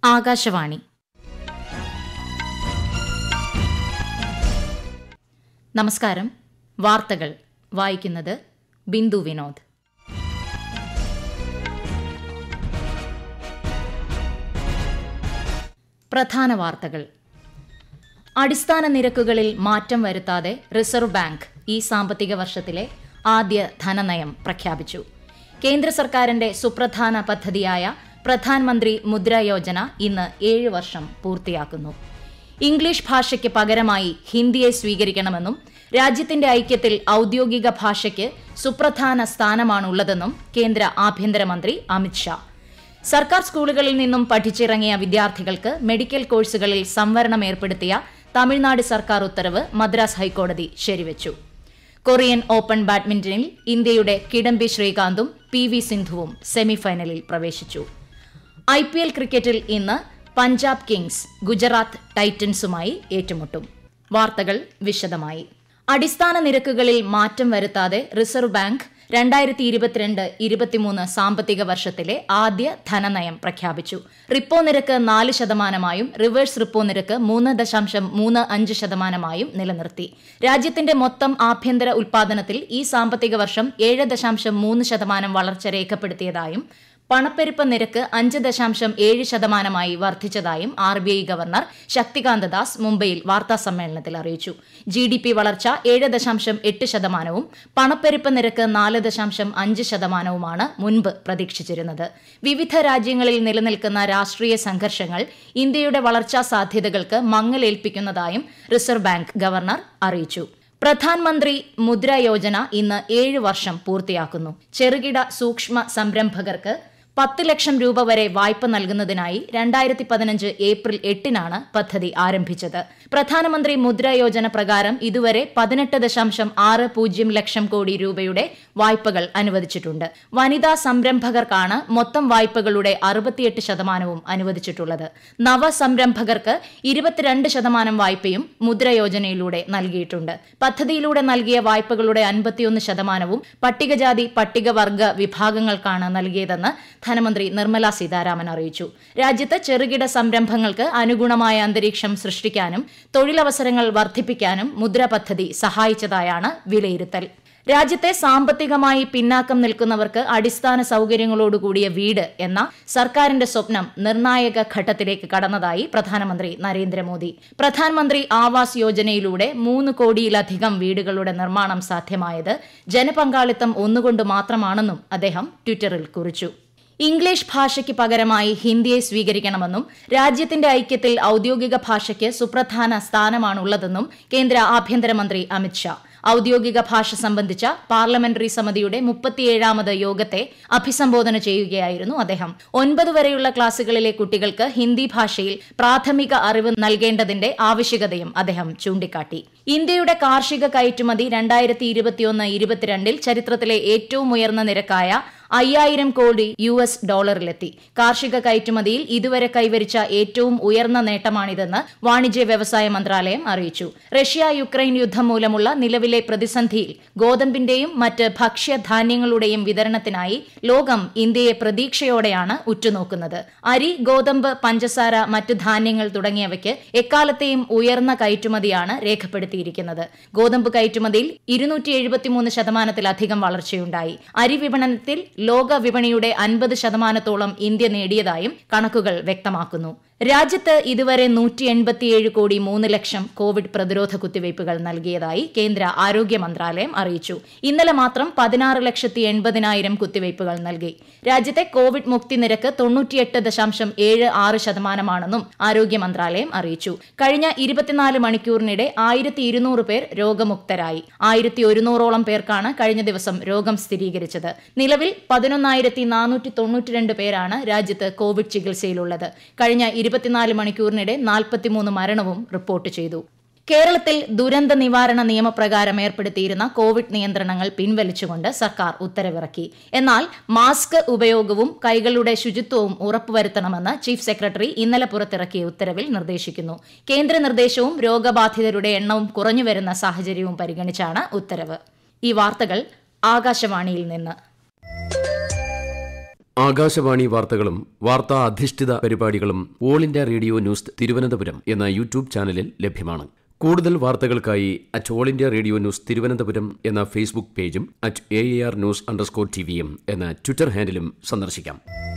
ആകാശവാണി നമസ്കാരം വാർത്തകൾ വായിക്കുന്നത് ബിന്ദു വിനോദ് പ്രധാന വാർത്തകൾ അടിസ്ഥാന നിരക്കുകളിൽ മാറ്റം വരുത്താതെ റിസർവ് ബാങ്ക് ഈ സാമ്പത്തിക വർഷത്തിലെ ആദ്യ ധനനയം പ്രഖ്യാപിച്ചു കേന്ദ്ര സർക്കാരിന്റെ സുപ്രധാന പദ്ധതിയായ പ്രധാൻമന്ത്രി മുദ്ര യോജന ഇന്ന് ഏഴ് വർഷം പൂർത്തിയാക്കുന്നു ഇംഗ്ലീഷ് ഭാഷയ്ക്ക് പകരമായി ഹിന്ദിയെ സ്വീകരിക്കണമെന്നും രാജ്യത്തിന്റെ ഐക്യത്തിൽ ഔദ്യോഗിക ഭാഷയ്ക്ക് സുപ്രധാന സ്ഥാനമാണുള്ളതെന്നും കേന്ദ്ര ആഭ്യന്തരമന്ത്രി അമിത്ഷാ സർക്കാർ സ്കൂളുകളിൽ നിന്നും പഠിച്ചിറങ്ങിയ വിദ്യാർത്ഥികൾക്ക് മെഡിക്കൽ കോഴ്സുകളിൽ സംവരണം ഏർപ്പെടുത്തിയ തമിഴ്നാട് സർക്കാർ ഉത്തരവ് മദ്രാസ് ഹൈക്കോടതി ശരിവച്ചു കൊറിയൻ ഓപ്പൺ ബാഡ്മിന്റണിൽ ഇന്ത്യയുടെ കിഡംബി ശ്രീകാന്തും പി വി സിന്ധുവും സെമിഫൈനലിൽ പ്രവേശിച്ചു ഐ പി എൽ ക്രിക്കറ്റിൽ ഇന്ന് പഞ്ചാബ് കിങ്സ് ഗുജറാത്ത് ടൈറ്റൻസുമായി ഏറ്റുമുട്ടും വാർത്തകൾ വിശദമായി അടിസ്ഥാന നിരക്കുകളിൽ മാറ്റം വരുത്താതെ റിസർവ് ബാങ്ക് രണ്ടായിരത്തി ഇരുപത്തിരണ്ട് ഇരുപത്തിമൂന്ന് സാമ്പത്തിക വർഷത്തിലെ ആദ്യ ധനനയം പ്രഖ്യാപിച്ചു റിപ്പോ നിരക്ക് നാല് ശതമാനമായും റിവേഴ്സ് റിപ്പോ നിരക്ക് മൂന്ന് ദശാംശം മൂന്ന് അഞ്ച് ശതമാനമായും നിലനിർത്തി രാജ്യത്തിന്റെ മൊത്തം ആഭ്യന്തര ഉൽപാദനത്തിൽ ഈ സാമ്പത്തിക വർഷം ഏഴ് ദശാംശം മൂന്ന് ശതമാനം വളർച്ച രേഖപ്പെടുത്തിയതായും പണപ്പെരുപ്പ നിരക്ക് അഞ്ച് ദശാംശം ഏഴ് ശതമാനമായി വർദ്ധിച്ചതായും R B I governor Shaktikanta Das മുംബൈയിൽ വാർത്താസമ്മേളനത്തിൽ അറിയിച്ചു ജി ഡി പി വളർച്ച ഏഴ് ദശാംശം എട്ട് ശതമാനവും പണപ്പെരുപ്പ നിരക്ക് നാല് ദശാംശം അഞ്ച് ശതമാനവുമാണ് മുൻപ് പ്രതീക്ഷിച്ചിരുന്നത് വിവിധ രാജ്യങ്ങളിൽ നിലനിൽക്കുന്ന രാഷ്ട്രീയ സംഘർഷങ്ങൾ ഇന്ത്യയുടെ വളർച്ചാ സാധ്യതകൾക്ക് മങ്ങലേൽപ്പിക്കുന്നതായും റിസർവ് ബാങ്ക് ഗവർണർ അറിയിച്ചു പ്രധാൻമന്ത്രി മുദ്ര യോജന ഇന്ന് ഏഴ് വർഷം പൂർത്തിയാക്കുന്നു ചെറുകിട സൂക്ഷ്മ സംരംഭകർക്ക് പത്ത് ലക്ഷം രൂപ വരെ വായ്പ നൽകുന്നതിനായി രണ്ടായിരത്തി പതിനഞ്ച് ഏപ്രിൽ എട്ടിനാണ് പദ്ധതി ആരംഭിച്ചത് പ്രധാനമന്ത്രി മുദ്ര യോജന പ്രകാരം ഇതുവരെ പതിനെട്ട് ദശാംശം ആറ് പൂജ്യം ലക്ഷം കോടി രൂപയുടെ വായ്പകൾ അനുവദിച്ചിട്ടുണ്ട് വനിതാ സംരംഭകർക്കാണ് മൊത്തം വായ്പകളുടെ അറുപത്തിയെട്ട് ശതമാനവും അനുവദിച്ചിട്ടുള്ളത് നവസംരംഭകർക്ക് ഇരുപത്തിരണ്ട് ശതമാനം വായ്പയും മുദ്ര യോജനയിലൂടെ നൽകിയിട്ടുണ്ട് പദ്ധതിയിലൂടെ നൽകിയ വായ്പകളുടെ അൻപത്തിയൊന്ന് ശതമാനവും പട്ടികജാതി പട്ടികവർഗ വിഭാഗങ്ങൾക്കാണ് നൽകിയതെന്ന് ധനമന്ത്രി നിർമ്മല സീതാരാമൻ അറിയിച്ചു രാജ്യത്ത് ചെറുകിട സംരംഭങ്ങൾക്ക് അനുഗുണമായ അന്തരീക്ഷം സൃഷ്ടിക്കാനും തൊഴിലവസരങ്ങൾ വർദ്ധിപ്പിക്കാനും മുദ്ര പദ്ധതി സഹായിച്ചതായാണ് വിലയിരുത്തൽ രാജ്യത്തെ സാമ്പത്തികമായി പിന്നാക്കം നിൽക്കുന്നവർക്ക് അടിസ്ഥാന സൌകര്യങ്ങളോടുകൂടിയ വീട് എന്ന സർക്കാരിന്റെ സ്വപ്നം നിർണായക ഘട്ടത്തിലേക്ക് കടന്നതായി പ്രധാനമന്ത്രി നരേന്ദ്രമോദി പ്രധാനമന്ത്രി ആവാസ് യോജനയിലൂടെ മൂന്ന് കോടിയിലധികം വീടുകളുടെ നിർമ്മാണം സാധ്യമായത് ജനപങ്കാളിത്തം ഒന്നുകൊണ്ട് മാത്രമാണെന്നും അദ്ദേഹം ട്വിറ്ററിൽ കുറിച്ചു ഇംഗ്ലീഷ് ഭാഷയ്ക്ക് പകരമായി ഹിന്ദിയെ സ്വീകരിക്കണമെന്നും രാജ്യത്തിന്റെ ഐക്യത്തിൽ ഔദ്യോഗിക ഭാഷയ്ക്ക് സുപ്രധാന സ്ഥാനമാണുള്ളതെന്നും കേന്ദ്ര ആഭ്യന്തരമന്ത്രി അമിത്ഷാ ഔദ്യോഗിക ഭാഷ സംബന്ധിച്ച പാർലമെന്ററി സമിതിയുടെ മുപ്പത്തിയേഴാമത് യോഗത്തെ അഭിസംബോധന ചെയ്യുകയായിരുന്നു അദ്ദേഹം ഒൻപത് വരെയുള്ള ക്ലാസുകളിലെ കുട്ടികൾക്ക് ഹിന്ദി ഭാഷയിൽ പ്രാഥമിക അറിവ് നൽകേണ്ടതിന്റെ ആവശ്യകതയും അദ്ദേഹം ചൂണ്ടിക്കാട്ടി ഇന്ത്യയുടെ കാർഷിക കയറ്റുമതി രണ്ടായിരത്തി ഇരുപത്തിയൊന്ന് ഇരുപത്തിരണ്ടിൽ ചരിത്രത്തിലെ ഏറ്റവും ഉയർന്ന നിരക്കായ അയ്യായിരം കോടി യു എസ് ഡോളറിലെത്തി കാർഷിക കയറ്റുമതിയിൽ ഇതുവരെ കൈവരിച്ച ഏറ്റവും ഉയർന്ന നേട്ടമാണിതെന്ന് വാണിജ്യ വ്യവസായ മന്ത്രാലയം അറിയിച്ചു റഷ്യ യുക്രൈൻ യുദ്ധം മൂലമുള്ള നിലവിലെ പ്രതിസന്ധിയിൽ ഗോതമ്പിന്റെയും മറ്റ് ഭക്ഷ്യധാന്യങ്ങളുടെയും വിതരണത്തിനായി ലോകം ഇന്ത്യയെ പ്രതീക്ഷയോടെയാണ് ഉറ്റുനോക്കുന്നത് അരി ഗോതമ്പ് പഞ്ചസാര മറ്റ് ധാന്യങ്ങൾ തുടങ്ങിയവയ്ക്ക് എക്കാലത്തെയും ഉയർന്ന കയറ്റുമതിയാണ് രേഖപ്പെടുത്തിയിരിക്കുന്നത് ഗോതമ്പ് കയറ്റുമതിയിൽ ഇരുന്നൂറ്റി എഴുപത്തിമൂന്ന് ശതമാനത്തിലധികം വളർച്ചയുണ്ടായി അരി വിപണനത്തിൽ ലോക വിപണിയുടെ അൻപത് ശതമാനത്തോളം ഇന്ത്യ നേടിയതായും കണക്കുകൾ വ്യക്തമാക്കുന്നു രാജ്യത്ത് ഇതുവരെ നൂറ്റി എൺപത്തിയേഴ് കോടി മൂന്ന് ലക്ഷം കോവിഡ് പ്രതിരോധ കുത്തിവയ്പുകൾ നൽകിയതായി കേന്ദ്ര ആരോഗ്യ മന്ത്രാലയം അറിയിച്ചു ഇന്നലെ മാത്രം പതിനാറ് ലക്ഷത്തി എൺപതിനായിരം കുത്തിവയ്പുകൾ നൽകി രാജ്യത്തെ കോവിഡ് മുക്തി നിരക്ക് തൊണ്ണൂറ്റിയെട്ട് ദശാംശം ഏഴ് ആറ് ശതമാനമാണെന്നും ആരോഗ്യ മന്ത്രാലയം അറിയിച്ചു കഴിഞ്ഞ ഇരുപത്തിനാല് മണിക്കൂറിനിടെ ആയിരത്തി ഇരുന്നൂറ് പേർ രോഗമുക്തരായി ആയിരത്തി ഒരുന്നൂറോളം പേർക്കാണ് കഴിഞ്ഞ ദിവസം രോഗം സ്ഥിരീകരിച്ചത് നിലവിൽ പതിനൊന്നായിരത്തി നാനൂറ്റി തൊണ്ണൂറ്റിരണ്ട് പേരാണ് രാജ്യത്ത് കോവിഡ് ചികിത്സയിലുള്ളത് കഴിഞ്ഞ ഇരുപത്തിനാല് മണിക്കൂറിനിടെ നാൽപ്പത്തിമൂന്ന് മരണവും റിപ്പോർട്ട് ചെയ്തു കേരളത്തിൽ ദുരന്ത നിവാരണ നിയമപ്രകാരം ഏർപ്പെടുത്തിയിരുന്ന കോവിഡ് നിയന്ത്രണങ്ങൾ പിൻവലിച്ചുകൊണ്ട് സർക്കാർ ഉത്തരവിറക്കി എന്നാൽ മാസ്ക് ഉപയോഗവും കൈകളുടെ ശുചിത്വവും ഉറപ്പുവരുത്തണമെന്ന് ചീഫ് സെക്രട്ടറി ഇന്നലെ പുറത്തിറക്കിയ ഉത്തരവിൽ നിർദ്ദേശിക്കുന്നു കേന്ദ്ര നിർദ്ദേശവും രോഗബാധിതരുടെ എണ്ണവും കുറഞ്ഞുവരുന്ന സാഹചര്യവും പരിഗണിച്ചാണ് ഉത്തരവ് ഈ വാർത്തകൾ ആകാശവാണിയിൽ നിന്ന് ആകാശവാണി വാർത്തകളും വാർത്താ അധിഷ്ഠിത പരിപാടികളും all India radio news Thiruvananthapuram എന്ന യൂട്യൂബ് ചാനലിൽ ലഭ്യമാണ് കൂടുതൽ വാർത്തകൾക്കായി at all India radio news Thiruvananthapuram എന്ന ഫേസ്ബുക്ക് പേജും at A R news underscore T വിയും എന്ന ട്വിറ്റർ ഹാൻഡിലും സന്ദർശിക്കാം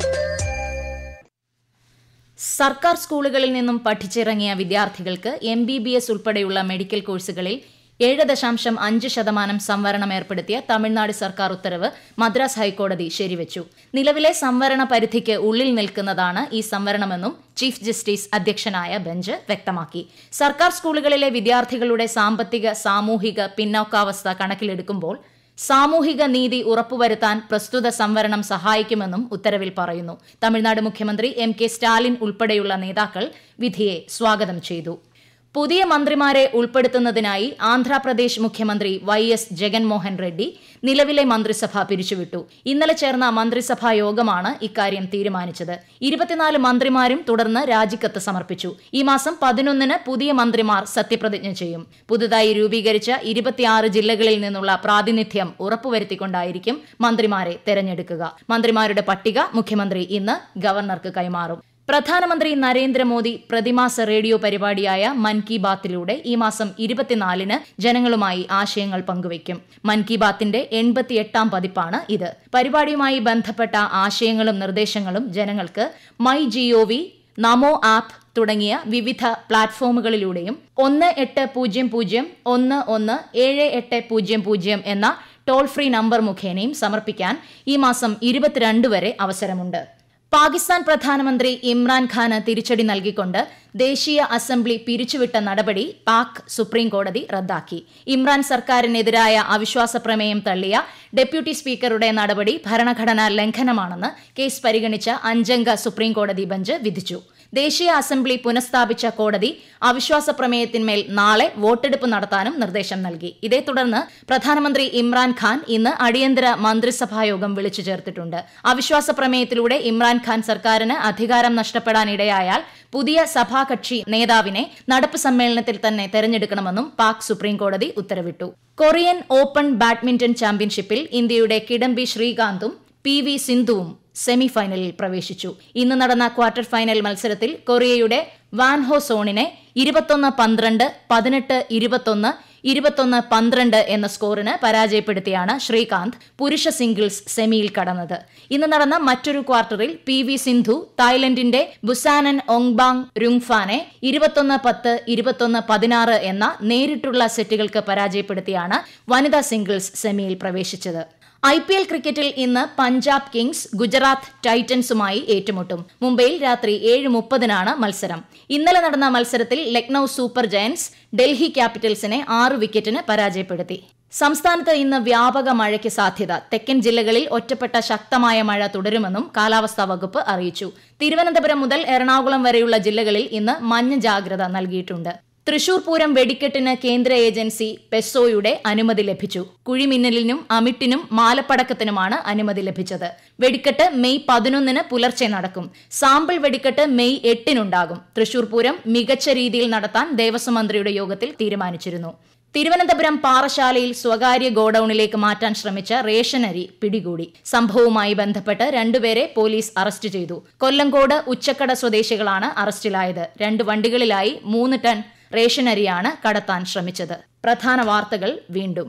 സർക്കാർ സ്കൂളുകളിൽ നിന്നും പഠിച്ചിറങ്ങിയ വിദ്യാർത്ഥികൾക്ക് എം ബി ബി എസ് ഉൾപ്പെടെയുള്ള മെഡിക്കൽ കോഴ്സുകളിൽ ഏഴ് ദശാംശം അഞ്ച് ശതമാനം സംവരണം ഏർപ്പെടുത്തിയ തമിഴ്നാട് സർക്കാർ ഉത്തരവ് മദ്രാസ് ഹൈക്കോടതി ശരിവച്ചു നിലവിലെ സംവരണ പരിധിക്ക് ഉള്ളിൽ നിൽക്കുന്നതാണ് ഈ സംവരണമെന്നും ചീഫ് ജസ്റ്റിസ് അധ്യക്ഷനായ ബെഞ്ച് വ്യക്തമാക്കി സർക്കാർ സ്കൂളുകളിലെ വിദ്യാർത്ഥികളുടെ സാമ്പത്തിക സാമൂഹിക പിന്നോക്കാവസ്ഥ കണക്കിലെടുക്കുമ്പോൾ സാമൂഹിക നീതി ഉറപ്പുവരുത്താൻ പ്രസ്തുത സംവരണം സഹായിക്കുമെന്നും ഉത്തരവിൽ പറയുന്നു തമിഴ്നാട് മുഖ്യമന്ത്രി എം കെ സ്റ്റാലിൻ ഉൾപ്പെടെയുള്ള നേതാക്കൾ വിധിയെ സ്വാഗതം ചെയ്തു പുതിയ മന്ത്രിമാരെ ഉൾപ്പെടുത്തുന്നതിനായി ആന്ധ്രാപ്രദേശ് മുഖ്യമന്ത്രി വൈ എസ് ജഗൻമോഹൻ റെഡ്ഡി നിലവിലെ മന്ത്രിസഭ പിരിച്ചുവിട്ടു ഇന്നലെ ചേർന്ന മന്ത്രിസഭാ യോഗമാണ് ഇക്കാര്യം തീരുമാനിച്ചത് ഇരുപത്തിനാല് മന്ത്രിമാരും തുടർന്ന് രാജിക്കത്ത് സമർപ്പിച്ചു ഈ മാസം പതിനൊന്നിന് പുതിയ മന്ത്രിമാർ സത്യപ്രതിജ്ഞ ചെയ്യും പുതുതായി രൂപീകരിച്ച ഇരുപത്തിയാറ് ജില്ലകളിൽ നിന്നുള്ള പ്രാതിനിധ്യം ഉറപ്പുവരുത്തിക്കൊണ്ടായിരിക്കും മന്ത്രിമാരെ തെരഞ്ഞെടുക്കുക മന്ത്രിമാരുടെ പട്ടിക മുഖ്യമന്ത്രി ഇന്ന് ഗവർണർക്ക് കൈമാറും പ്രധാനമന്ത്രി നരേന്ദ്രമോദി പ്രതിമാസ റേഡിയോ പരിപാടിയായ മൻ കി ബാത്തിലൂടെ ഈ മാസം ഇരുപത്തിനാലിന് ജനങ്ങളുമായി ആശയങ്ങൾ പങ്കുവയ്ക്കും മൻ കി ബാത്തിന്റെ എൺപത്തിയെട്ടാം പതിപ്പാണ് ഇത് പരിപാടിയുമായി ബന്ധപ്പെട്ട ആശയങ്ങളും നിർദ്ദേശങ്ങളും ജനങ്ങൾക്ക് മൈ ജിഒവി നമോ ആപ്പ് തുടങ്ങിയ വിവിധ പ്ലാറ്റ്ഫോമുകളിലൂടെയും ഒന്ന് എട്ട് പൂജ്യം പൂജ്യം ഒന്ന് ഒന്ന് ഏഴ് എട്ട് പൂജ്യം പൂജ്യം എന്ന ടോൾ ഫ്രീ നമ്പർ മുഖേനയും സമർപ്പിക്കാൻ ഈ മാസം ഇരുപത്തിരണ്ട് വരെ അവസരമുണ്ട് പാകിസ്ഥാൻ പ്രധാനമന്ത്രി ഇമ്രാൻഖാന് തിരിച്ചടി നൽകിക്കൊണ്ട് ദേശീയ അസംബ്ലി പിരിച്ചുവിട്ട നടപടി പാക് സുപ്രീം കോടതി റദ്ദാക്കി ഇമ്രാൻ സർക്കാരിനെതിരായ അവിശ്വാസ പ്രമേയം തള്ളിയ ഡെപ്യൂട്ടി സ്പീക്കറുടെ നടപടി ഭരണഘടനാ ലംഘനമാണെന്ന് കേസ് പരിഗണിച്ച അഞ്ചംഗ സുപ്രീം കോടതി ബെഞ്ച് വിധിച്ചു ദേശീയ അസംബ്ലി പുനഃസ്ഥാപിച്ച കോടതി അവിശ്വാസ പ്രമേയത്തിന്മേൽ നാളെ വോട്ടെടുപ്പ് നടത്താനും നിർദ്ദേശം നൽകി ഇതേ തുടർന്ന് പ്രധാനമന്ത്രി ഇമ്രാൻഖാൻ ഇന്ന് അടിയന്തര മന്ത്രിസഭായോഗം വിളിച്ചു ചേർത്തിട്ടുണ്ട് അവിശ്വാസ പ്രമേയത്തിലൂടെ ഇമ്രാൻഖാൻ സർക്കാരിന് അധികാരം നഷ്ടപ്പെടാനിടയായാൽ പുതിയ സഭാകക്ഷി നേതാവിനെ നടപ്പ് സമ്മേളനത്തിൽ തന്നെ തെരഞ്ഞെടുക്കണമെന്നും പാക് സുപ്രീം കോടതി ഉത്തരവിട്ടു കൊറിയൻ ഓപ്പൺ ബാഡ്മിന്റൺ ചാമ്പ്യൻഷിപ്പിൽ ഇന്ത്യയുടെ കിഡംബി ശ്രീകാന്തും പി വി സിന്ധുവും സെമിഫൈനലിൽ പ്രവേശിച്ചു ഇന്ന് നടന്ന ക്വാർട്ടർ ഫൈനൽ മത്സരത്തിൽ കൊറിയയുടെ വാൻഹോ സോണിനെ ഇരുപത്തൊന്ന് പന്ത്രണ്ട് പതിനെട്ട് ഇരുപത്തൊന്ന് ഇരുപത്തൊന്ന് പന്ത്രണ്ട് എന്ന സ്കോറിന് പരാജയപ്പെടുത്തിയാണ് ശ്രീകാന്ത് പുരുഷ സിംഗിൾസ് സെമിയിൽ കടന്നത് ഇന്ന് നടന്ന മറ്റൊരു ക്വാർട്ടറിൽ പി വി സിന്ധു തായ്ലൻഡിന്റെ ബുസാനൻ ഒങ്ബാങ് രുങ്ഫാനെ ഇരുപത്തൊന്ന് പത്ത് ഇരുപത്തൊന്ന് പതിനാറ് എന്ന നേരിട്ടുള്ള സെറ്റുകൾക്ക് പരാജയപ്പെടുത്തിയാണ് വനിതാ സിംഗിൾസ് സെമിയിൽ പ്രവേശിച്ചത് ഐ പി എൽ ക്രിക്കറ്റിൽ ഇന്ന് പഞ്ചാബ് കിങ്സ് ഗുജറാത്ത് ടൈറ്റൻസുമായി ഏറ്റുമുട്ടും മുംബൈയിൽ രാത്രി ഏഴ് മുപ്പതിനാണ് മത്സരം ഇന്നലെ നടന്ന മത്സരത്തിൽ ലക്നൌ സൂപ്പർ ജയന്റ്സ് ഡൽഹി ക്യാപിറ്റൽസിനെ ആറ് വിക്കറ്റിന് പരാജയപ്പെടുത്തി സംസ്ഥാനത്ത് ഇന്ന് വ്യാപക മഴയ്ക്ക് സാധ്യത തെക്കൻ ജില്ലകളിൽ ഒറ്റപ്പെട്ട ശക്തമായ മഴ തുടരുമെന്നും കാലാവസ്ഥാ വകുപ്പ് അറിയിച്ചു തിരുവനന്തപുരം മുതൽ എറണാകുളം വരെയുള്ള ജില്ലകളിൽ ഇന്ന് മഞ്ഞ ജാഗ്രത നൽകിയിട്ടുണ്ട് തൃശൂർ പൂരം വെടിക്കെട്ടിന് കേന്ദ്ര ഏജൻസി പെസോയുടെ അനുമതി ലഭിച്ചു കുഴിമിന്നലിനും അമിട്ടിനും മാലപ്പടക്കത്തിനുമാണ് അനുമതി ലഭിച്ചത് വെടിക്കെട്ട് മെയ് പതിനൊന്നിന് പുലർച്ചെ നടക്കും സാമ്പിൾ വെടിക്കെട്ട് മെയ് എട്ടിനുണ്ടാകും തൃശൂർ പൂരം മികച്ച രീതിയിൽ നടത്താൻ ദേവസ്വം മന്ത്രിയുടെ യോഗത്തിൽ തീരുമാനിച്ചിരുന്നു തിരുവനന്തപുരം പാറശാലയിൽ സ്വകാര്യ ഗോഡൌണിലേക്ക് മാറ്റാൻ ശ്രമിച്ച റേഷൻ അരി പിടികൂടി സംഭവവുമായി ബന്ധപ്പെട്ട് രണ്ടുപേരെ പോലീസ് അറസ്റ്റ് ചെയ്തു കൊല്ലങ്കോട് ഉച്ചക്കട സ്വദേശികളാണ് അറസ്റ്റിലായത് രണ്ട് വണ്ടികളിലായി മൂന്ന് ടൺ റേഷൻ അരിയാണ് കടത്താൻ ശ്രമിച്ചത് പ്രധാന വാർത്തകൾ വീണ്ടും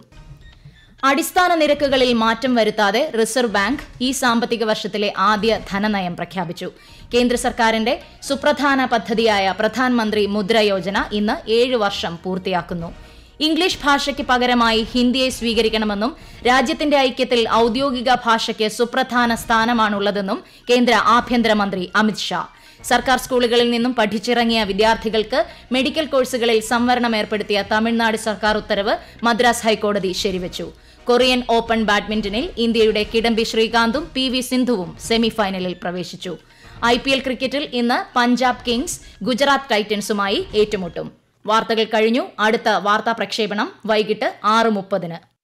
അടിസ്ഥാന നിരക്കുകളിൽ മാറ്റം വരുത്താതെ റിസർവ് ബാങ്ക് ഈ സാമ്പത്തിക വർഷത്തിലെ ആദ്യ ധനനയം പ്രഖ്യാപിച്ചു കേന്ദ്ര സർക്കാരിന്റെ സുപ്രധാന പദ്ധതിയായ പ്രധാൻമന്ത്രി മുദ്ര യോജന ഇന്ന് ഏഴ് വർഷം പൂർത്തിയാക്കുന്നു ഇംഗ്ലീഷ് ഭാഷയ്ക്ക് പകരമായി ഹിന്ദിയെ സ്വീകരിക്കണമെന്നും രാജ്യത്തിന്റെ ഐക്യത്തിൽ ഔദ്യോഗിക ഭാഷയ്ക്ക് സുപ്രധാന സ്ഥാനമാണുള്ളതെന്നും കേന്ദ്ര ആഭ്യന്തരമന്ത്രി അമിത്ഷാ സർക്കാർ സ്കൂളുകളിൽ നിന്നും പഠിച്ചിറങ്ങിയ വിദ്യാർത്ഥികൾക്ക് മെഡിക്കൽ കോഴ്സുകളിൽ സംവരണം ഏർപ്പെടുത്തിയ തമിഴ്നാട് സർക്കാർ ഉത്തരവ് മദ്രാസ് ഹൈക്കോടതി ശരിവച്ചു കൊറിയൻ ഓപ്പൺ ബാഡ്മിന്റണിൽ ഇന്ത്യയുടെ കിഡംബി ശ്രീകാന്തും പി വി സിന്ധുവും സെമിഫൈനലിൽ പ്രവേശിച്ചു ഐ പി എൽ ക്രിക്കറ്റിൽ ഇന്ന് പഞ്ചാബ് കിങ്സ് ഗുജറാത്ത് ടൈറ്റൻസുമായി ഏറ്റുമുട്ടും വാർത്തകൾ കഴിഞ്ഞു അടുത്ത വാർത്താ പ്രക്ഷേപണം വൈകിട്ട് ആറ് മുപ്പതിന്